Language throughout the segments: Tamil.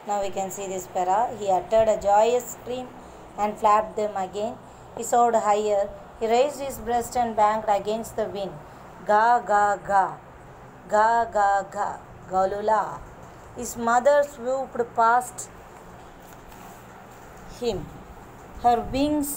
Now we can see this para. He uttered a joyous scream and flapped them again. He soared higher. He raised his breast and banked against the wind. Ga, ga, ga. Ga, ga, ga. Galula. His mother swooped past him, her wings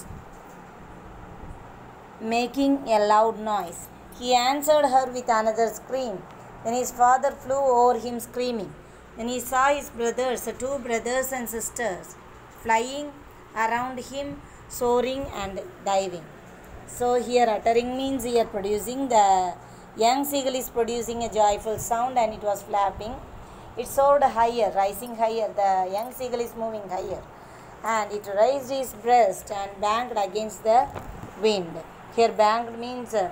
making a loud noise. He answered her with another scream. Then his father flew over him screaming. Then he saw his brothers, the two brothers and sisters, flying around him, soaring and diving. So here uttering means here producing the young seagull is producing a joyful sound and it was flapping. It soared higher, rising higher. The young seagull is moving higher. And it raised his breast and banked against the wind. Here banked means uh,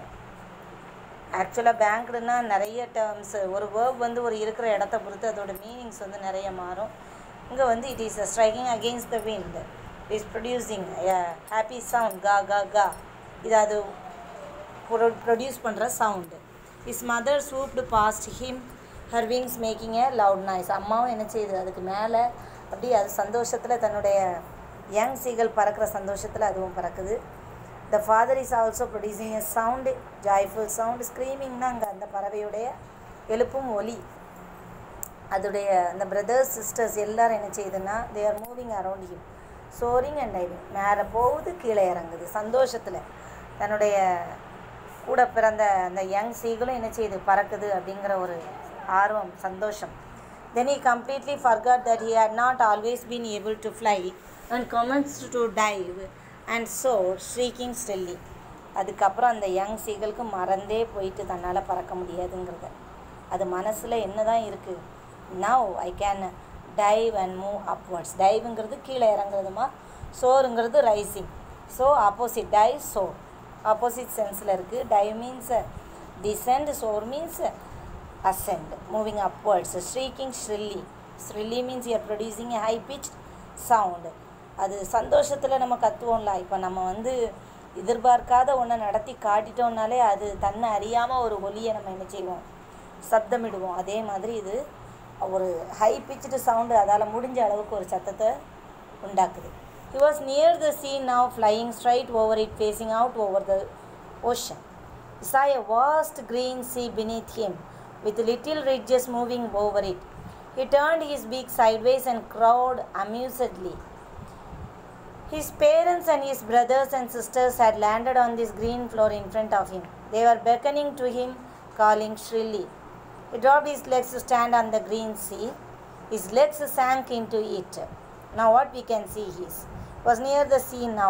ஆக்சுவலாக பேங்க்டுனா நிறைய டேர்ம்ஸ் ஒரு வேர்ப் வந்து ஒரு இருக்கிற இடத்த பொறுத்து அதோட மீனிங்ஸ் வந்து நிறைய மாறும் இங்கே வந்து it is striking against the wind is producing happy sound கா கா கா இது அது ப்ரொடியூஸ் பண்ணுற sound is mother swooped past him her wings making a loud noise அம்மாவும் என்ன செய்யுது அதுக்கு மேலே அப்படி அது சந்தோஷத்தில் தன்னுடைய யங் சீகள் பறக்கிற சந்தோஷத்தில் அதுவும் பறக்குது the father is also producing a sound joyful sound ஸ்க்ரீமிங்னா அங்கே அந்த பறவையுடைய எழுப்பும் ஒலி அதோடைய அந்த பிரதர்ஸ் சிஸ்டர்ஸ் எல்லாரும் என்ன செய்யுதுன்னா they are moving around him soaring and diving மேலே போகுது கீழே இறங்குது சந்தோஷத்தில் தன்னுடைய கூட பிறந்த அந்த யங் சீகளும் என்ன செய்யுது பறக்குது அப்படிங்கிற ஒரு ஆர்வம் சந்தோஷம் தென் he completely forgot that he had not always been able to fly and commenced to dive and soar shrieking stilly அதுக்கப்புறம் அந்த யங் சீகளுக்கு மறந்தே போயிட்டு தன்னால் பறக்க முடியாதுங்கிறத அது மனசில் என்ன தான் இருக்குது now I can dive and move upwards டைவுங்கிறது கீழே இறங்குறதுமா சோறுங்கிறது rising so opposite dive soar opposite சென்ஸில் இருக்குது dive means descend soar means ascend moving upwards shrieking shrilly shrilly means you are producing a high pitched sound அது சந்தோஷத்தில் நம்ம கத்துவோம்ல இப்போ நம்ம வந்து எதிர்பார்க்காத ஒன்றை நடத்தி காட்டிட்டோம்னாலே அது தன்னை அறியாமல் ஒரு ஒலியை நம்ம என்ன செய்வோம் சப்தமிடுவோம் அதே மாதிரி இது ஒரு ஹை பிச்சுடு சவுண்டு அதால் முடிஞ்ச அளவுக்கு ஒரு சத்தத்தை உண்டாக்குது he was near the sea now flying straight over it facing out over the ocean he saw a vast green sea beneath him with little ridges moving over it. He turned his beak sideways and crowed amusedly. His parents and his brothers and sisters had landed on this green floor in front of him. They were beckoning to him, calling shrilly. He dropped his legs to stand on the green sea. His legs sank into it. Now, what we can see is was near the sea now.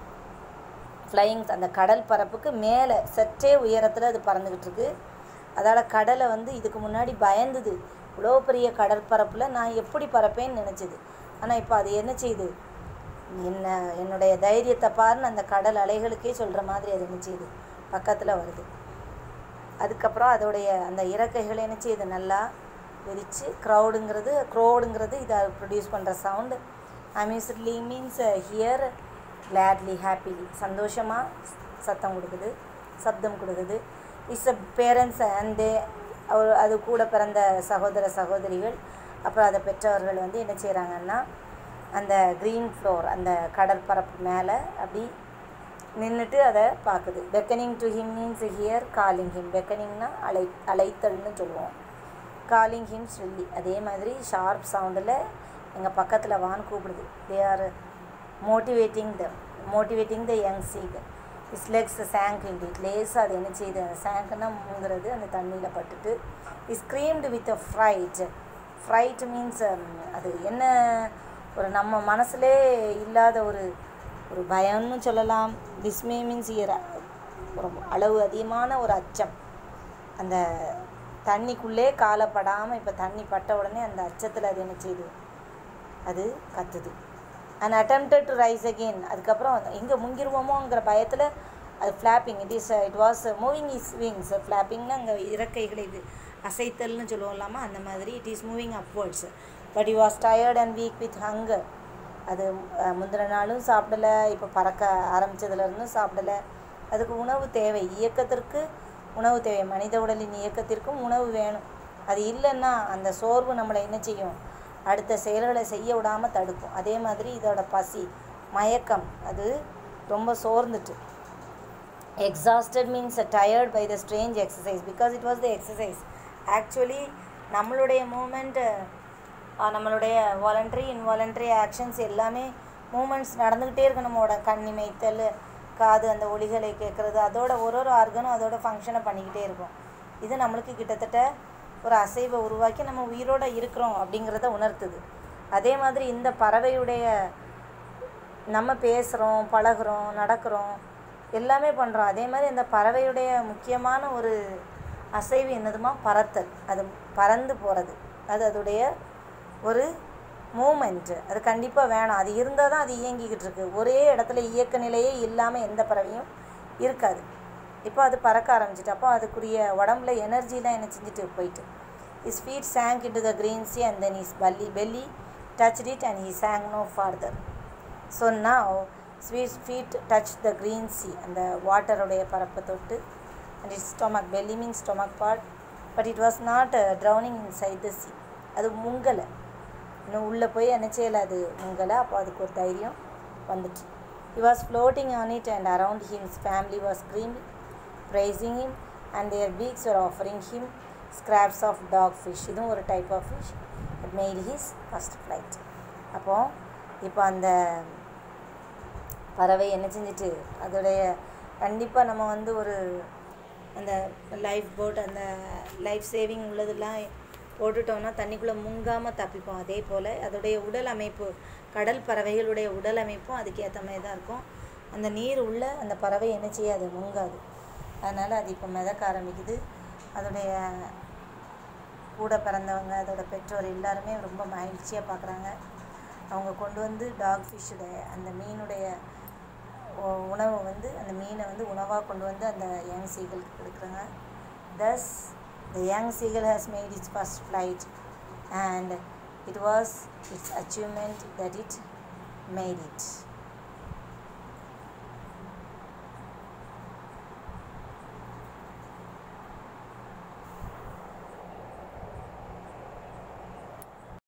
Flying அந்த கடல் பரப்புக்கு மேலே சற்றே உயரத்தில் அது பறந்துக்கிட்டு இருக்கு அதால் கடலை வந்து இதுக்கு முன்னாடி பயந்துது இவ்வளோ பெரிய கடற்பரப்பில் நான் எப்படி பறப்பேன்னு நினச்சிது ஆனால் இப்போ அது என்ன செய்யுது என்ன என்னுடைய தைரியத்தை பாருன்னு அந்த கடல் அலைகளுக்கே சொல்கிற மாதிரி அது என்ன செய்யுது பக்கத்தில் வருது அதுக்கப்புறம் அதோடைய அந்த இறக்கைகளை என்ன செய்யுது நல்லா விரித்து க்ரௌடுங்கிறது க்ரோடுங்கிறது இதை ப்ரொடியூஸ் பண்ணுற sound amusedly means here gladly happily சந்தோஷமாக சத்தம் கொடுக்குது சப்தம் கொடுக்குது இஸ் அ பேரண்ட்ஸ் அண்ட் அவர் அது கூட பிறந்த சகோதர சகோதரிகள் அப்புறம் அதை பெற்றவர்கள் வந்து என்ன செய்கிறாங்கன்னா அந்த க்ரீன் ஃப்ளோர் அந்த கடற்பரப்பு மேலே அப்படி நின்றுட்டு அதை பார்க்குது beckoning to him means here calling him பெக்கனிங்னா அழை அழைத்தல்னு சொல்லுவோம் காலிங் ஹிம் சொல்லி அதே மாதிரி ஷார்ப் சவுண்டில் எங்கள் பக்கத்தில் வான் கூப்பிடுது they are motivating the motivating the young seagull is legs sank in it லேஸாக அது என்ன செய்யுது அந்த சேங்க்னா முங்குறது அந்த தண்ணியில் பட்டுட்டு is screamed with a fright fright means அது என்ன ஒரு நம்ம மனசுலே இல்லாத ஒரு ஒரு பயம்னு சொல்லலாம் டிஸ்மே மீன்ஸ் ஒரு அளவு அதிகமான ஒரு அச்சம் அந்த தண்ணிக்குள்ளே காலப்படாமல் இப்போ தண்ணி பட்ட உடனே அந்த அச்சத்தில் அது என்ன செய்யுது அது கத்துது and attempted to rise again அதுக்கப்புறம் எங்கே முங்கிருவோமோங்கிற பயத்தில் அது flapping it is it was moving is wings ஃப்ளாப்பிங்னா அங்கே இறக்கைகளை இது அசைத்தல்னு சொல்லுவோம்லாமா அந்த மாதிரி it is moving upwards but you was tired and weak with hunger அது முந்தின நாளும் சாப்பிடலை இப்போ பறக்க ஆரம்பித்ததுலேருந்தும் சாப்பிடலை அதுக்கு உணவு தேவை இயக்கத்திற்கு உணவு தேவை மனித உடலின் இயக்கத்திற்கும் உணவு வேணும் அது இல்லைன்னா அந்த சோர்வு நம்மளை என்ன செய்யும் அடுத்த செயல்களை செய்ய விடாமல் தடுக்கும் அதே மாதிரி இதோட பசி மயக்கம் அது ரொம்ப சோர்ந்துட்டு exhausted means tired by the strange exercise because it was the exercise actually நம்மளுடைய மூமெண்ட்டு நம்மளுடைய வாலண்ட்ரி இன்வாலண்ட்ரி ஆக்ஷன்ஸ் எல்லாமே மூமெண்ட்ஸ் நடந்துக்கிட்டே இருக்கு நம்மளோட கண் இமைத்தல் காது அந்த ஒலிகளை கேட்குறது அதோட ஒரு ஒரு ஆர்கனும் அதோட ஃபங்க்ஷனை பண்ணிக்கிட்டே இருக்கும் இது நம்மளுக்கு கிட்டத்தட்ட ஒரு அசைவை உருவாக்கி நம்ம உயிரோட இருக்கிறோம் அப்படிங்கிறத உணர்த்துது அதே மாதிரி இந்த பறவையுடைய நம்ம பேசுகிறோம் பழகுறோம் நடக்கிறோம் எல்லாமே பண்ணுறோம் அதே மாதிரி இந்த பறவையுடைய முக்கியமான ஒரு அசைவு என்னதுமா பறத்தல் அது பறந்து போகிறது அது அதோடைய ஒரு மூமெண்ட்டு அது கண்டிப்பாக வேணும் அது இருந்தால் தான் அது இயங்கிக்கிட்டு இருக்கு ஒரே இடத்துல இயக்க நிலையே இல்லாமல் எந்த பறவையும் இருக்காது இப்போ அது பறக்க ஆரம்பிச்சிட்டு அப்போ அதுக்குரிய உடம்புல எனர்ஜிலாம் என்ன செஞ்சுட்டு போயிட்டு his feet sank into the green sea and then his belly belly touched it and he sank no farther so now his feet touched the green sea அந்த வாட்டருடைய பரப்பை தொட்டு and his stomach belly means stomach part but it was not uh, drowning inside the sea அது முங்கலை இன்னும் உள்ளே போய் என்ன செய்யலை அது முங்கலை அப்போ அதுக்கு ஒரு தைரியம் வந்துட்டு he was floating on it and around him his family was screaming praising him and their beaks were offering him scraps of dog fish இதுவும் ஒரு type of fish it made his first flight அப்போ இப்போ அந்த பறவை என்ன செஞ்சுட்டு அதோடைய கண்டிப்பாக நம்ம வந்து ஒரு அந்த லைஃப் போட் அந்த லைஃப் சேவிங் உள்ளதெல்லாம் போட்டுட்டோம்னா தண்ணிக்குள்ளே முங்காமல் தப்பிப்போம் அதே போல் அதோடைய உடல் அமைப்பு கடல் பறவைகளுடைய உடல் அமைப்பும் அதுக்கேற்ற மாதிரி தான் இருக்கும் அந்த நீர் உள்ள அந்த பறவை என்ன செய்யாது முங்காது அதனால் அது இப்போ மிதக்க ஆரம்பிக்குது அதோடைய கூட பிறந்தவங்க அதோட பெற்றோர் எல்லாருமே ரொம்ப மகிழ்ச்சியாக பார்க்குறாங்க அவங்க கொண்டு வந்து டாக் ஃபிஷ்ஷுடைய அந்த மீனுடைய உ- உணவை வந்து அந்த மீனை வந்து உணவாக கொண்டு வந்து அந்த யங் சீகளுக்கு கொடுக்குறாங்க thus the young seagull has made its first flight and it was its achievement that it made it